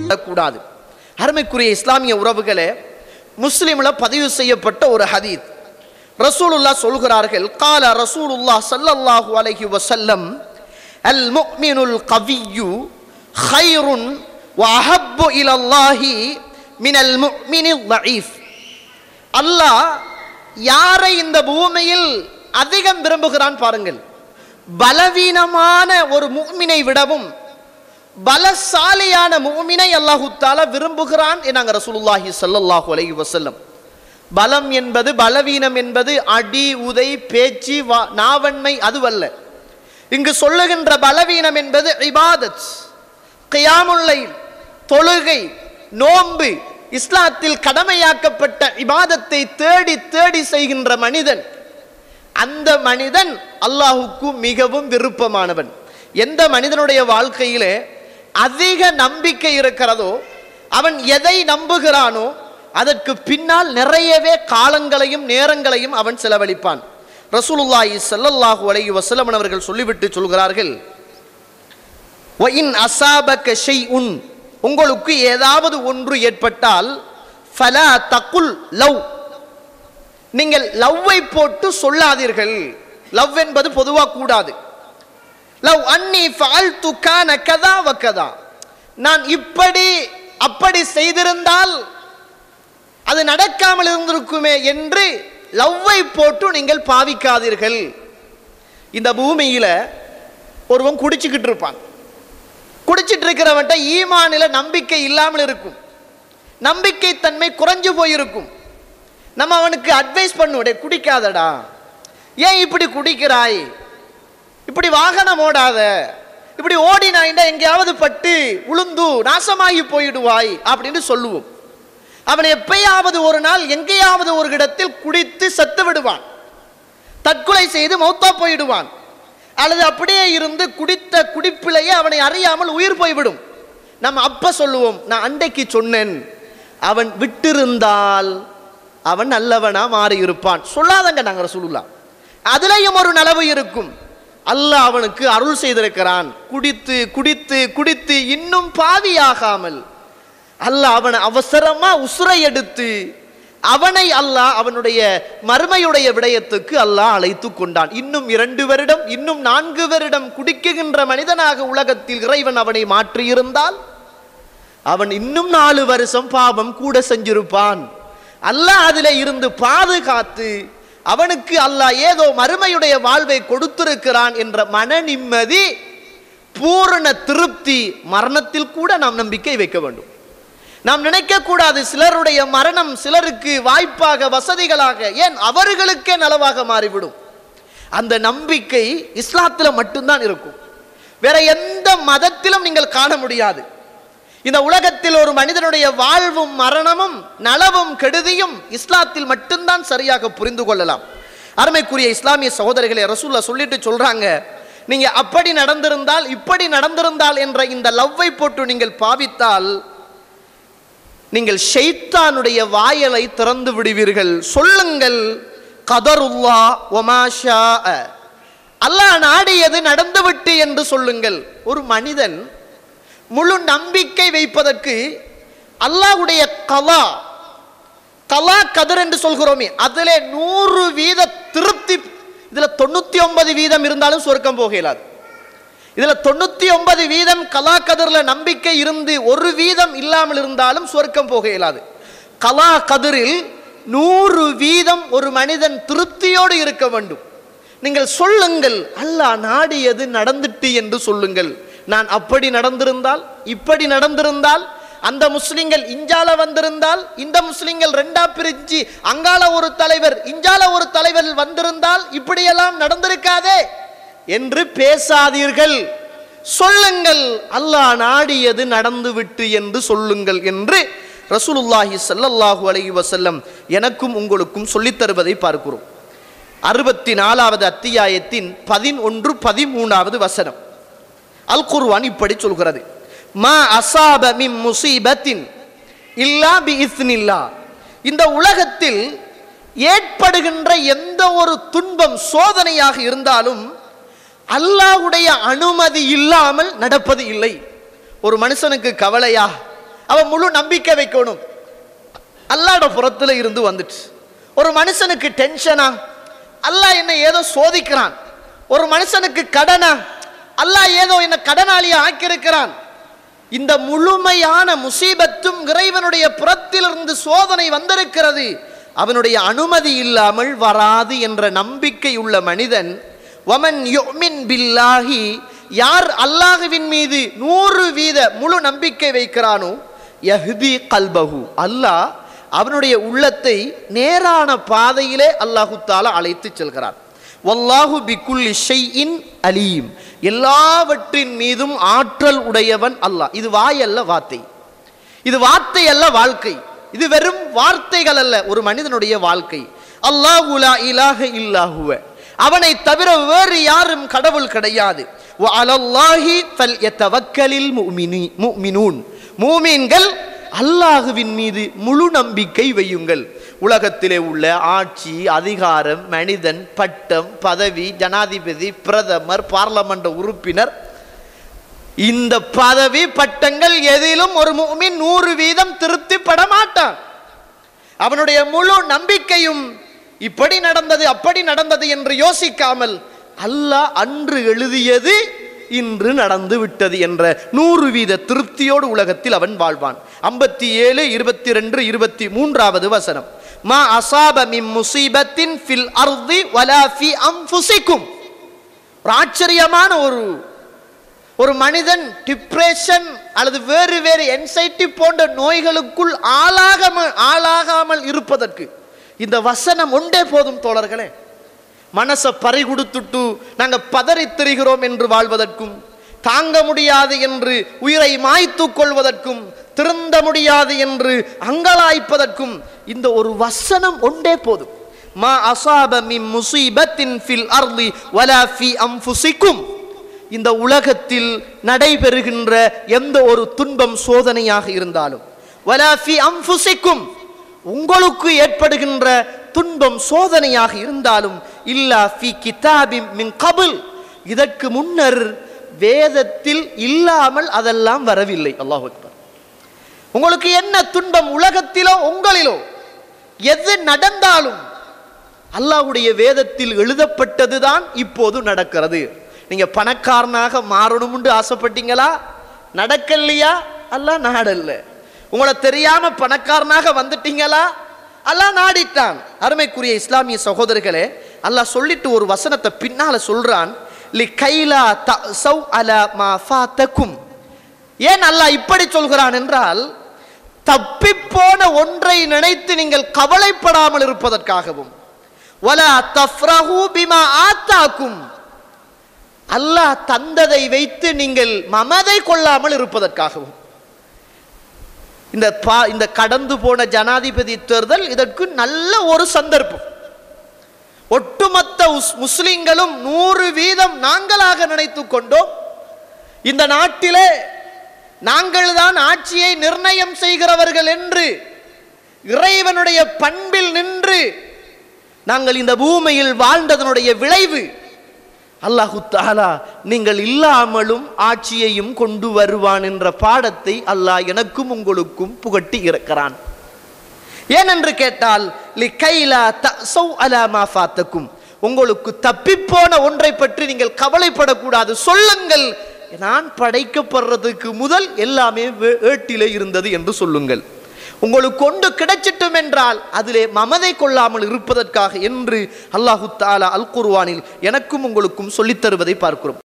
கூடாது அருமைக்குரிய இஸ்லாமிய உறவுகளே முஸ்லிம்ல பதிவு செய்யப்பட்ட ஒரு ஹதீத் ரசூலுல்லா சொல்கிறார்கள் கால ரசூலுல்லா ஸல்லல்லாஹு அலைஹி வஸல்லம் அல் முஃமினுல் கவியு ஹைருன் வ அஹப்பு இலல்லாஹி மினல் முஃமினில் ضعيف அல்லாஹ் யாரை இந்த பூமியில் அதிகம் விரும்புகிறான் பாருங்கள் பலவீனமான ஒரு முஃமினை விடவும் பலசாலியான முஃமினை அல்லாஹு தாலா விரும்புகிறான் என்னாங்க ரசூலுல்லாஹி ஸல்லல்லாஹு அலைஹி வஸல்லம் பலம் என்பது பலவீனம் என்பது அடி உதை பேச்சு வா- நாவன்மை அதுவல்ல இங்கு சொல்லுகின்ற பலவீனம் என்பது இபாதத் கியாமுல்லை தொழுகை நோன்பு இஸ்லாத்தில் கடமையாக்கப்பட்ட இபாதத்தை தேடி தேடி செய்கின்ற மனிதன் அந்த மனிதன் அல்லாஹுக்கு மிகவும் விருப்பமானவன் எந்த மனிதனுடைய வாழ்க்கையிலே அதிக நம்பிக்கை இருக்கிறதோ அவன் எதை நம்புகிறானோ அதற்கு பின்னால் நிறையவே காலங்களையும் நேரங்களையும் அவன் செலவழிப்பான் ரசூலுல்லாஹி ஸல்லல்லாஹு அலைஹி வஸல்லம் அவர்கள் சொல்லிவிட்டு சொல்கிறார்கள் வஇன் அசாபக ஷைஉன் உங்களுக்கு ஏதாவது ஒன்று ஏற்பட்டால் ஃபலா தகுல் லவ் நீங்கள் லவ்வை போட்டு சொல்லாதீர்கள் லவ் என்பது பொதுவாக கூடாது லவ் அன்னி ஃபால்து கான கதா வக்கதா நான் இப்படி அப்படி செய்திருந்தால் அது நடக்காமல் இருந்திருக்குமே என்று லவ்வை போட்டு நீங்கள் பாவிக்காதீர்கள் இந்த பூமியில ஒருவன் குடிச்சுக்கிட்டு இருப்பான் குடிச்சிட்டு இருக்கிறவன்ட்ட ஈமானில நம்பிக்கை இல்லாமல் இருக்கும் நம்பிக்கை தன்மை குறைஞ்சு போயிருக்கும் நம்ம அவனுக்கு அட்வைஸ் பண்ணுவோடே குடிக்காதடா ஏன் இப்படி குடிக்கிறாய் இப்படி வாகனம் ஓடாத இப்படி ஓடினாயிண்டா எங்கேயாவது பட்டு உளுந்து நாசமாகி போயிடுவாய் அப்படின்னு சொல்லுவோம் அவன் எப்பயாவது ஒரு நாள் எங்கேயாவது ஒரு இடத்தில் குடித்து செத்து விடுவான் தற்கொலை செய்து மௌத்தா போயிடுவான் அல்லது அப்படியே இருந்து குடித்த குடிப்பிலேயே அவனை அறியாமல் உயிர் போய்விடும் நம்ம அப்ப சொல்லுவோம் நான் அன்றைக்கு சொன்னேன் அவன் விட்டிருந்தால் அவன் நல்லவனா மாறி இருப்பான் சொல்லாதங்க நாங்கள் சொல்லலாம் அதுலயும் ஒரு நலவு இருக்கும் அல்லாஹ் அவனுக்கு அருள் செய்திருக்கிறான் குடித்து குடித்து குடித்து இன்னும் பாவியாகாமல் அல்லாஹ் அவனை அவசரமா உசுரை எடுத்து அவனை அல்லாஹ் அவனுடைய மறுமையுடைய விடயத்துக்கு அல்லாஹ் அழைத்து கொண்டான் இன்னும் இரண்டு வருடம் இன்னும் நான்கு வருடம் குடிக்குகின்ற மனிதனாக உலகத்தில் இறைவன் அவனை மாற்றியிருந்தால் அவன் இன்னும் நாலு வருஷம் பாவம் கூட செஞ்சிருப்பான் அல்லாஹ் அதில் இருந்து பாதுகாத்து அவனுக்கு அல்லாஹ் ஏதோ மறுமையுடைய வாழ்வை கொடுத்திருக்கிறான் என்ற மன நிம்மதி பூரண திருப்தி மரணத்தில் கூட நாம் நம்பிக்கை வைக்க வேண்டும் நாம் நினைக்கக்கூடாது சிலருடைய மரணம் சிலருக்கு வாய்ப்பாக வசதிகளாக ஏன் அவர்களுக்கே நலவாக மாறிவிடும் அந்த நம்பிக்கை இஸ்லாத்தில் மட்டும்தான் இருக்கும் வேற எந்த மதத்திலும் நீங்கள் காண முடியாது இந்த உலகத்தில் ஒரு மனிதனுடைய வாழ்வும் மரணமும் நலவும் கெடுதியும் இஸ்லாத்தில் மட்டும்தான் சரியாக புரிந்து கொள்ளலாம் அருமைக்குரிய இஸ்லாமிய சகோதரர்களை ரசூல்லா சொல்லிட்டு சொல்றாங்க நீங்க அப்படி நடந்திருந்தால் இப்படி நடந்திருந்தால் என்ற இந்த லவ்வை போட்டு நீங்கள் பாவித்தால் நீங்கள் ஷைத்தானுடைய வாயலை திறந்து விடுவீர்கள் சொல்லுங்கள் கதருல்லா ஒமாஷா அல்லாஹ் நாடியது நடந்துவிட்டு என்று சொல்லுங்கள் ஒரு மனிதன் முழு நம்பிக்கை வைப்பதற்கு அல்லாஹ்வுடைய கலா கலா கதிர் என்று சொல்கிறோமே அதில் நூறு வீத திருப்தி இதுல தொண்ணூத்தி ஒன்பது வீதம் இருந்தாலும் சொர்க்கம் போக இயலாது இதுல தொண்ணூத்தி ஒன்பது வீதம் கலா கதிர்ல நம்பிக்கை இருந்து ஒரு வீதம் இல்லாமல் இருந்தாலும் சொர்க்கம் போக இயலாது கலா கதிரில் நூறு வீதம் ஒரு மனிதன் திருப்தியோடு இருக்க வேண்டும் நீங்கள் சொல்லுங்கள் அல்லாஹ் நாடியது நடந்துட்டு என்று சொல்லுங்கள் நான் அப்படி நடந்திருந்தால் இப்படி நடந்திருந்தால் அந்த முஸ்லிம்கள் இஞ்சால வந்திருந்தால் இந்த முஸ்லிம்கள் ரெண்டா பிரிஞ்சு அங்கால ஒரு தலைவர் இஞ்சால ஒரு தலைவர் வந்திருந்தால் இப்படியெல்லாம் நடந்திருக்காதே என்று பேசாதீர்கள் சொல்லுங்கள் அல்லாஹ் நாடியது நடந்துவிட்டு என்று சொல்லுங்கள் என்று ரசூலுல்லாஹி ஸல்லல்லாஹு அலைஹி வஸல்லம் எனக்கும் உங்களுக்கும் சொல்லித் தருவதை பார்க்கிறோம் அறுபத்தி நாலாவது அத்தியாயத்தின் பதினொன்று பதிமூணாவது வசனம் அல் குர்ஆன் இப்படி சொல்கிறது மா அசாப மின் முசீபத்தின் இல்லா பி இஸ்னில்லா இந்த உலகத்தில் ஏற்படுகின்ற எந்த ஒரு துன்பம் சோதனையாக இருந்தாலும் அல்லாஹ்வுடைய அனுமதி இல்லாமல் நடப்பது இல்லை ஒரு மனுஷனுக்கு கவலையா அவன் முழு நம்பிக்கை வைக்கணும் அல்லாட புறத்துல இருந்து வந்துட்டு ஒரு மனுஷனுக்கு டென்ஷனா அல்லாஹ் என்னை ஏதோ சோதிக்கிறான் ஒரு மனுஷனுக்கு கடனா அல்லாஹ் ஏதோ என்ன கடனாளியா ஆக்கியிருக்கிறான் இந்த முழுமையான முசீபத்தும் இறைவனுடைய புறத்திலிருந்து சோதனை வந்திருக்கிறது அவனுடைய அனுமதி இல்லாமல் வராது என்ற நம்பிக்கை உள்ள மனிதன் வமன் யுமின் பில்லாஹி யார் அல்லாஹுவின் மீது நூறு வீத முழு நம்பிக்கை வைக்கிறானோ யஹ்தி கல்பஹு அல்லாஹ் அவனுடைய உள்ளத்தை நேரான பாதையிலே அல்லாஹு தாலா அழைத்து செல்கிறான் வல்லாஹு பிக்குல்லி ஷைஇன் அலீம் எல்லாவற்றின் மீதும் ஆற்றல் உடையவன் அல்லாஹ் இது வாயல்ல வார்த்தை இது வார்த்தை அல்ல வாழ்க்கை இது வெறும் வார்த்தைகள் அல்ல ஒரு மனிதனுடைய வாழ்க்கை அல்லாஹு லா இலாஹ இல்லாஹுவ அவனை தவிர வேறு யாரும் கடவுள் கிடையாது வ அலல்லாஹி ஃபல்யதவக்கலில் முஃமினி முஃமினூன் மூமீன்கள் அல்லாஹுவின் மீது முழு நம்பிக்கை வையுங்கள் உலகத்திலே உள்ள ஆட்சி அதிகாரம் மனிதன் பட்டம் பதவி ஜனாதிபதி பிரதமர் பார்லமெண்ட் உறுப்பினர் இந்த பதவி பட்டங்கள் எதிலும் ஒரு முஃமின் நூறு வீதம் திருப்திப்பட மாட்டான் அவனுடைய முழு நம்பிக்கையும் இப்படி நடந்தது அப்படி நடந்தது என்று யோசிக்காமல் அல்லாஹ் அன்று எழுதியது இன்று நடந்து விட்டது என்ற நூறு வீத திருப்தியோடு உலகத்தில் அவன் வாழ்வான் ஐம்பத்தி ஏழு இருபத்தி ரெண்டு இருபத்தி மூன்றாவது வசனம் மா அசாப மின் முசீபத்தின் ஃபில் அர்தி வலா ஃபி அன்ஃபுசிக்கும் ஒரு ஆச்சரியமான ஒரு ஒரு மனிதன் டிப்ரெஷன் அல்லது வேறு வேறு என்சைட்டி போன்ற நோய்களுக்குள் ஆளாகாம ஆளாகாமல் இருப்பதற்கு இந்த வசனம் ஒன்றே போதும் தோழர்களே மனசை பறி கொடுத்துட்டு நாங்கள் பதறித் திரிகிறோம் என்று வாழ்வதற்கும் தாங்க முடியாது என்று உயிரை மாய்த்து கொள்வதற்கும் திருந்த முடியாது என்று அங்கலாய்ப்பதற்கும் இந்த ஒரு வசனம் ஒன்றே போதும் மா அசாப மின் முசீபத்தின் ஃபில் அர்லி வலா ஃபி அன்ஃபுசிக்கும் இந்த உலகத்தில் நடைபெறுகின்ற எந்த ஒரு துன்பம் சோதனையாக இருந்தாலும் வலா ஃபி அன்ஃபுசிக்கும் உங்களுக்கு ஏற்படுகின்ற துன்பம் சோதனையாக இருந்தாலும் இல்லா ஃபி கிதாபிம் மின் கபுல் இதற்கு முன்னர் வேதத்தில் இல்லாமல் அதெல்லாம் வரவில்லை அல்லாஹ் அக்பர் உங்களுக்கு என்ன துன்பம் உலகத்திலோ உங்களிலோ எது நடந்தாலும் அல்லாஹ்வுடைய வேதத்தில் எழுதப்பட்டதுதான் இப்போது நடக்கிறது நீங்க பணக்காரனாக மாறணும்னு ஆசைப்பட்டீங்களா நடக்கலையா அல்லாஹ் நாடல்ல உங்களை தெரியாம பணக்காரனாக வந்துட்டீங்களா அல்லாஹ் நாடிட்டான் அருமைக்குரிய இஸ்லாமிய சகோதரர்களே அல்லாஹ் சொல்லிட்டு ஒரு வசனத்தை பின்னால சொல்றான் லி கைலா தஸவ் அலா மா ஃபாத்தக்கும் ஏன் அல்லாஹ் இப்படி சொல்கிறான் என்றால் தப்பிப்போன ஒன்றை நினைத்து நீங்கள் கவலைப்படாமல் இருப்பதற்காகவும் வலா தஃப்ரஹு பிமா ஆத்தாக்கும் அல்லாஹ் தந்ததை வைத்து நீங்கள் மமதை கொள்ளாமல் இருப்பதற்காகவும் இந்த பா இந்த கடந்து போன ஜனாதிபதி தேர்தல் இதற்கு நல்ல ஒரு சந்தர்ப்பம் ஒட்டுமொத்த உஸ்- முஸ்லிம்களும் நூறு வீதம் நாங்களாக நினைத்து கொண்டோம் இந்த நாட்டிலே நாங்கள் தான் ஆட்சியை நிர்ணயம் செய்கிறவர்கள் என்று இறைவனுடைய பண்பில் நின்று நாங்கள் இந்த பூமியில் வாழ்ந்ததனுடைய விளைவு அல்லாஹு தாலா நீங்கள் இல்லாமலும் ஆட்சியையும் கொண்டு வருவான் என்ற பாடத்தை அல்லாஹ் எனக்கும் உங்களுக்கும் புகட்டி இருக்கிறான் ஏனென்று கேட்டால் லிகைலா தஸவ் அலா மா ஃபாத்தக்கும் உங்களுக்கு தப்பிப்போன ஒன்றை பற்றி நீங்கள் கவலைப்படக்கூடாது சொல்லுங்கள் நான் படைக்கப்படுறதுக்கு முதல் எல்லாமே வே- ஏட்டிலே இருந்தது என்று சொல்லுங்கள் உங்களுக்கு கொண்டு கிடைச்சிட்டும் என்றால் அதிலே மமதை கொள்ளாமல் இருப்பதற்காக என்று அல்லாஹு தாலா அல் குர்ஆனில் எனக்கும் உங்களுக்கும் சொல்லித் தருவதை பார்க்கிறோம்